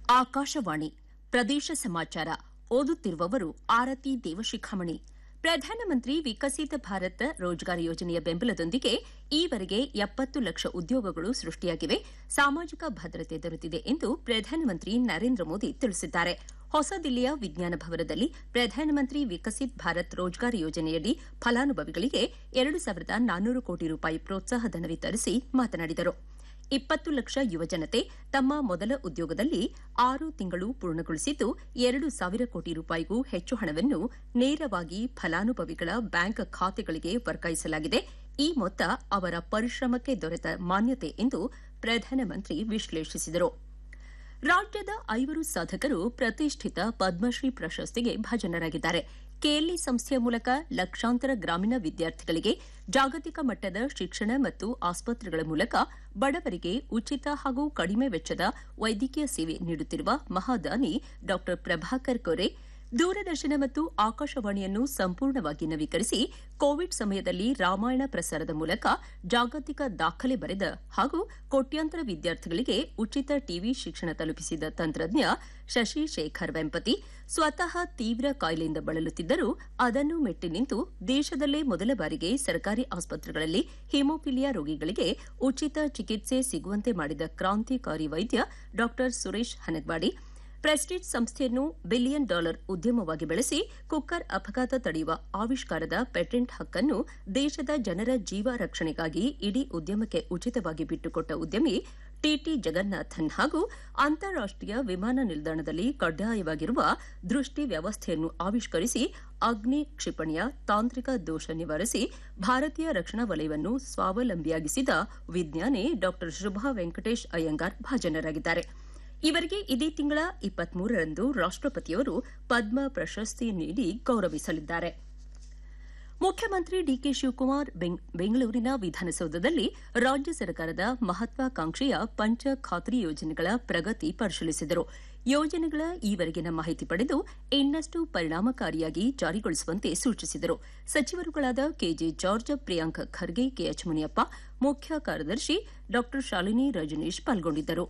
ಆಕಾಶವಾಣಿ ಪ್ರದೇಶ ಸಮಾಚಾರ ಓದುತ್ತಿರುವವರು ಆರತಿ ದೇವಶಿಖಾಮಣಿ ಪ್ರಧಾನಮಂತ್ರಿ ವಿಕಸಿತ ಭಾರತ ರೋಜ್ಗಾರ್ ಯೋಜನೆಯ ಬೆಂಬಲದೊಂದಿಗೆ ಈವರೆಗೆ ಎಪ್ಪತ್ತು ಲಕ್ಷ ಉದ್ಯೋಗಗಳು ಸೃಷ್ಟಿಯಾಗಿವೆ ಸಾಮಾಜಿಕ ಭದ್ರತೆ ದೊರೆತಿದೆ ಎಂದು ಪ್ರಧಾನಮಂತ್ರಿ ನರೇಂದ್ರ ಮೋದಿ ತಿಳಿಸಿದ್ದಾರೆ ಹೊಸ ದಿಲ್ಲಿಯ ವಿಜ್ಞಾನ ಭವನದಲ್ಲಿ ಪ್ರಧಾನಮಂತ್ರಿ ವಿಕಸಿತ್ ಭಾರತ್ ರೋಜ್ಗಾರ್ ಯೋಜನೆಯಡಿ ಫಲಾನುಭವಿಗಳಿಗೆ ಎರಡು ಸಾವಿರದ ನಾನ್ನೂರು ಕೋಟಿ ರೂಪಾಯಿ ಪ್ರೋತ್ಸಾಹಧನ ವಿತರಿಸಿ ಮಾತನಾಡಿದರು ಇಪ್ಪತ್ತು ಲಕ್ಷ ಯುವಜನತೆ ತಮ್ಮ ಮೊದಲ ಉದ್ಯೋಗದಲ್ಲಿ ಆರು ತಿಂಗಳು ಪೂರ್ಣಗೊಳಿಸಿದ್ದು ಎರಡು ಸಾವಿರ ಕೋಟಿ ರೂಪಾಯಿಗೂ ಹೆಚ್ಚು ಹಣವನ್ನು ನೇರವಾಗಿ ಫಲಾನುಭವಿಗಳ ಬ್ಯಾಂಕ್ ಖಾತೆಗಳಿಗೆ ವರ್ಗಾಯಿಸಲಾಗಿದೆ ಈ ಮೊತ್ತ ಅವರ ಪರಿಶ್ರಮಕ್ಕೆ ದೊರೆತ ಮಾನ್ಯತೆ ಎಂದು ಪ್ರಧಾನಮಂತ್ರಿ ವಿಶ್ಲೇಷಿಸಿದರು ರಾಜ್ಯದ ಐವರು ಸಾಧಕರು ಪ್ರತಿಷ್ಠಿತ ಪದ್ಮಶ್ರೀ ಪ್ರಶಸ್ತಿಗೆ ಭಾಜನರಾಗಿದ್ದಾರೆ ಕೆಎಲ್ಇ ಸಂಸ್ಥೆಯ ಮೂಲಕ ಲಕ್ಷಾಂತರ ಗ್ರಾಮೀಣ ವಿದ್ಯಾರ್ಥಿಗಳಿಗೆ ಜಾಗತಿಕ ಮಟ್ಟದ ಶಿಕ್ಷಣ ಮತ್ತು ಆಸ್ಪತ್ರೆಗಳ ಮೂಲಕ ಬಡವರಿಗೆ ಉಚಿತ ಹಾಗೂ ಕಡಿಮೆ ವೆಚ್ಚದ ವೈದ್ಯಕೀಯ ಸೇವೆ ನೀಡುತ್ತಿರುವ ಮಹಾದಾನಿ ಡಾ ಪ್ರಭಾಕರ್ ಕೊರೆ ದೂರದರ್ಶನ ಮತ್ತು ಆಕಾಶವಾಣಿಯನ್ನು ಸಂಪೂರ್ಣವಾಗಿ ನವೀಕರಿಸಿ ಕೋವಿಡ್ ಸಮಯದಲ್ಲಿ ರಾಮಾಯಣ ಪ್ರಸಾರದ ಮೂಲಕ ಜಾಗತಿಕ ದಾಖಲೆ ಬರೆದ ಹಾಗೂ ಕೋಟ್ಯಾಂತರ ವಿದ್ಯಾರ್ಥಿಗಳಿಗೆ ಉಚಿತ ಟಿವಿ ಶಿಕ್ಷಣ ತಲುಪಿಸಿದ ತಂತ್ರಜ್ಞ ಶಶಿ ಶೇಖರ್ ವೆಂಪತಿ ಸ್ವತಃ ತೀವ್ರ ಕಾಯಿಲೆಯಿಂದ ಬಳಲುತ್ತಿದ್ದರೂ ಅದನ್ನು ಮೆಟ್ಟಿ ನಿಂತು ದೇಶದಲ್ಲೇ ಮೊದಲ ಬಾರಿಗೆ ಸರ್ಕಾರಿ ಆಸ್ಪತ್ರೆಗಳಲ್ಲಿ ಹಿಮೋಫಿಲಿಯಾ ರೋಗಿಗಳಿಗೆ ಉಚಿತ ಚಿಕಿತ್ಸೆ ಸಿಗುವಂತೆ ಮಾಡಿದ ಕ್ರಾಂತಿಕಾರಿ ವೈದ್ಯ ಡಾ ಸುರೇಶ್ ಹನಗ್ವಾಡಿ ಪ್ರೆಸ್ಟೀಜ್ ಸಂಸ್ಥೆಯನ್ನು ಬಿಲಿಯನ್ ಡಾಲರ್ ಉದ್ಯಮವಾಗಿ ಬೆಳೆಸಿ ಕುಕ್ಕರ್ ಅಪಘಾತ ತಡೆಯುವ ಆವಿಷ್ಕಾರದ ಪೇಟೆಂಟ್ ಹಕ್ಕನ್ನು ದೇಶದ ಜನರ ಜೀವ ರಕ್ಷಣೆಗಾಗಿ ಇಡೀ ಉದ್ಯಮಕ್ಕೆ ಉಚಿತವಾಗಿ ಬಿಟ್ಟುಕೊಟ್ಟ ಉದ್ಯಮಿ ಟಿಟಿ ಜಗನ್ನಾಥನ್ ಹಾಗೂ ಅಂತಾರಾಷ್ಟೀಯ ವಿಮಾನ ನಿಲ್ದಾಣದಲ್ಲಿ ಕಡ್ಡಾಯವಾಗಿರುವ ದೃಷ್ಟಿ ವ್ಯವಸ್ಥೆಯನ್ನು ಆವಿಷ್ಕರಿಸಿ ಅಗ್ನಿ ಕ್ಷಿಪಣಿಯ ತಾಂತ್ರಿಕ ದೋಷ ನಿವಾರಿಸಿ ಭಾರತೀಯ ರಕ್ಷಣಾ ವಲಯವನ್ನು ಸ್ವಾವಲಂಬಿಯಾಗಿಸಿದ ವಿಜ್ಞಾನಿ ಡಾ ಶುಭಾ ವೆಂಕಟೇಶ್ ಅಯ್ಯಂಗಾರ್ ಭಾಜನರಾಗಿದ್ದಾರೆ ಇವರಿಗೆ ಇದೇ ತಿಂಗಳ ಇಪ್ಪತ್ಮೂರರಂದು ರಾಷ್ಟಪತಿಯವರು ಪದ್ಮ ಪ್ರಶಸ್ತಿ ನೀಡಿ ಗೌರವಿಸಲಿದ್ದಾರೆ ಮುಖ್ಯಮಂತ್ರಿ ಡಿಕೆ ಶಿವಕುಮಾರ್ ಬೆಂಗಳೂರಿನ ವಿಧಾನಸೌಧದಲ್ಲಿ ರಾಜ್ಯ ಸರ್ಕಾರದ ಮಹತ್ವಾಕಾಂಕ್ಷೆಯ ಪಂಚ ಖಾತ್ರಿ ಯೋಜನೆಗಳ ಪ್ರಗತಿ ಪರಿಶೀಲಿಸಿದರು ಯೋಜನೆಗಳ ಈವರೆಗಿನ ಮಾಹಿತಿ ಪಡೆದು ಇನ್ನಷ್ಟು ಪರಿಣಾಮಕಾರಿಯಾಗಿ ಜಾರಿಗೊಳಿಸುವಂತೆ ಸೂಚಿಸಿದರು ಸಚಿವರುಗಳಾದ ಕೆಜೆ ಜಾರ್ಜ್ ಪ್ರಿಯಾಂಕ್ ಖರ್ಗೆ ಕೆಎಚ್ ಮುನಿಯಪ್ಪ ಮುಖ್ಯ ಕಾರ್ಯದರ್ಶಿ ಡಾ ಶಾಲಿನಿ ರಜನೀಶ್ ಪಾಲ್ಗೊಂಡಿದ್ದರು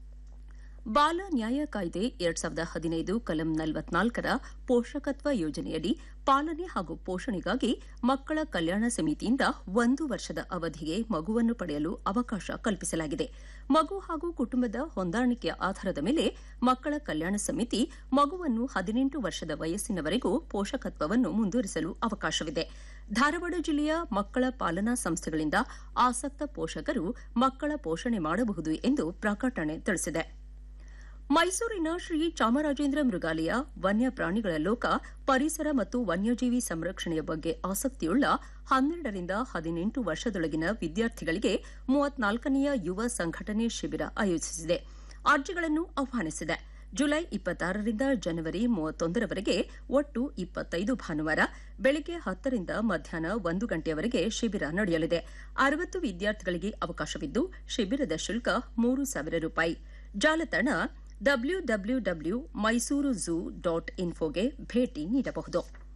ಬಾಲ ನ್ಯಾಯ ಕಾಯ್ದೆ ಎರಡ್ ಸಾವಿರದ ಹದಿನೈದು ಕಲಂ ನಲವತ್ನಾಲ್ಕರ ಪೋಷಕತ್ವ ಯೋಜನೆಯಡಿ ಪಾಲನೆ ಹಾಗೂ ಪೋಷಣೆಗಾಗಿ ಮಕ್ಕಳ ಕಲ್ಯಾಣ ಸಮಿತಿಯಿಂದ ಒಂದು ವರ್ಷದ ಅವಧಿಗೆ ಮಗುವನ್ನು ಪಡೆಯಲು ಅವಕಾಶ ಕಲ್ಪಿಸಲಾಗಿದೆ ಮಗು ಹಾಗೂ ಕುಟುಂಬದ ಹೊಂದಾಣಿಕೆಯ ಆಧಾರದ ಮೇಲೆ ಮಕ್ಕಳ ಕಲ್ಯಾಣ ಸಮಿತಿ ಮಗುವನ್ನು ಹದಿನೆಂಟು ವರ್ಷದ ವಯಸ್ಸಿನವರೆಗೂ ಪೋಷಕತ್ವವನ್ನು ಮುಂದುವರಿಸಲು ಅವಕಾಶವಿದೆ ಧಾರವಾಡ ಜಿಲ್ಲೆಯ ಮಕ್ಕಳ ಪಾಲನಾ ಸಂಸ್ಥೆಗಳಿಂದ ಆಸಕ್ತ ಪೋಷಕರು ಮಕ್ಕಳ ಪೋಷಣೆ ಮಾಡಬಹುದು ಎಂದು ಪ್ರಕಟಣೆ ತಿಳಿಸಿದೆ ಮೈಸೂರಿನ ಶ್ರೀ ಚಾಮರಾಜೇಂದ್ರ ಮೃಗಾಲಯ ವನ್ಯ ಪ್ರಾಣಿಗಳ ಲೋಕ ಪರಿಸರ ಮತ್ತು ವನ್ಯಜೀವಿ ಸಂರಕ್ಷಣೆಯ ಬಗ್ಗೆ ಆಸಕ್ತಿಯುಳ್ಳ ಹನ್ನೆರಡರಿಂದ ಹದಿನೆಂಟು ವರ್ಷದೊಳಗಿನ ವಿದ್ಯಾರ್ಥಿಗಳಿಗೆ ಮೂವತ್ನಾಲ್ಕನೆಯ ಯುವ ಸಂಘಟನೆ ಶಿಬಿರ ಆಯೋಜಿಸಿದೆ ಅರ್ಜಿಗಳನ್ನು ಆಹ್ವಾನಿಸಿದೆ ಜುಲೈ ಇಪ್ಪತ್ತಾರರಿಂದ ಜನವರಿ ಮೂವತ್ತೊಂದರವರೆಗೆ ಒಟ್ಟು ಇಪ್ಪತ್ತೈದು ಭಾನುವಾರ ಬೆಳಗ್ಗೆ ಹತ್ತರಿಂದ ಮಧ್ಯಾಹ್ನ ಒಂದು ಗಂಟೆಯವರೆಗೆ ಶಿಬಿರ ನಡೆಯಲಿದೆ ಅರವತ್ತು ವಿದ್ಯಾರ್ಥಿಗಳಿಗೆ ಅವಕಾಶವಿದ್ದು ಶಿಬಿರದ ಶುಲ್ಕ ಮೂರು ಸಾವಿರ ರೂಪಾಯಿ ಜಾಲತಾಣ W W W Mysuru zoo dot ಇನ್ಫೋಗೆ ಭೇಟಿ ನೀಡಬಹುದು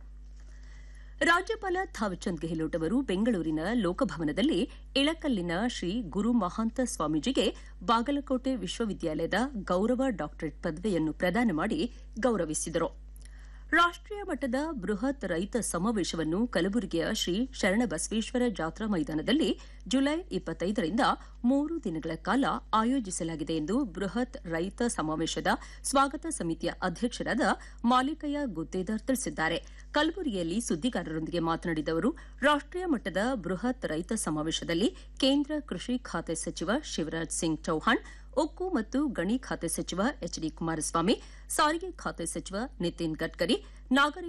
ರಾಜ್ಯಪಾಲ ಥಾವರ್ಚಂದ್ ಗೆಹ್ಲೋಟ್ ಅವರು ಬೆಂಗಳೂರಿನ ಲೋಕಭವನದಲ್ಲಿ ಇಳಕಲ್ಲಿನ ಶ್ರೀ ಗುರು ಮಹಾಂತ ಸ್ವಾಮೀಜಿಗೆ ಬಾಗಲಕೋಟೆ ವಿಶ್ವವಿದ್ಯಾಲಯದ ಗೌರವ ಡಾಕ್ಟರೇಟ್ ಪದವಿಯನ್ನು ಪ್ರದಾನ ಮಾಡಿ ಗೌರವಿಸಿದರು ರಾಷ್ಟೀಯ ಮಟ್ಟದ ಬೃಹತ್ ರೈತ ಸಮಾವೇಶವನ್ನು ಕಲಬುರಗಿಯ ಶ್ರೀ ಶರಣಬಸವೇಶ್ವರ ಜಾತ್ರಾ ಮೈದಾನದಲ್ಲಿ ಜುಲೈ ಇಪ್ಪತ್ತೈದರಿಂದ ಮೂರು ದಿನಗಳ ಕಾಲ ಆಯೋಜಿಸಲಾಗಿದೆ ಎಂದು ಬೃಹತ್ ರೈತ ಸಮಾವೇಶದ ಸ್ವಾಗತ ಸಮಿತಿಯ ಅಧ್ಯಕ್ಷರಾದ ಮಾಲಿಕಯ್ಯ ಗುತ್ತೇದಾರ್ ತಿಳಿಸಿದ್ದಾರೆ ಕಲಬುರಗಿಯಲ್ಲಿ ಸುದ್ದಿಗಾರರೊಂದಿಗೆ ಮಾತನಾಡಿದ ಅವರು ರಾಷ್ಟೀಯ ಮಟ್ಟದ ಬೃಹತ್ ರೈತ ಸಮಾವೇಶದಲ್ಲಿ ಕೇಂದ್ರ ಕೃಷಿ ಖಾತೆ ಸಚಿವ ಶಿವರಾಜ್ ಸಿಂಗ್ ಚೌಹಾಣ್ ಉಕ್ಕು ಮತ್ತು ಗಣಿ ಖಾತೆ ಸಚಿವ ಎಚ್ ಡಿ ಕುಮಾರಸ್ವಾಮಿ ಸಾರಿಗೆ ಖಾತೆ ಸಚಿವ ನಿತಿನ್ ಗಡ್ಕರಿ ನಾಗರಿಕ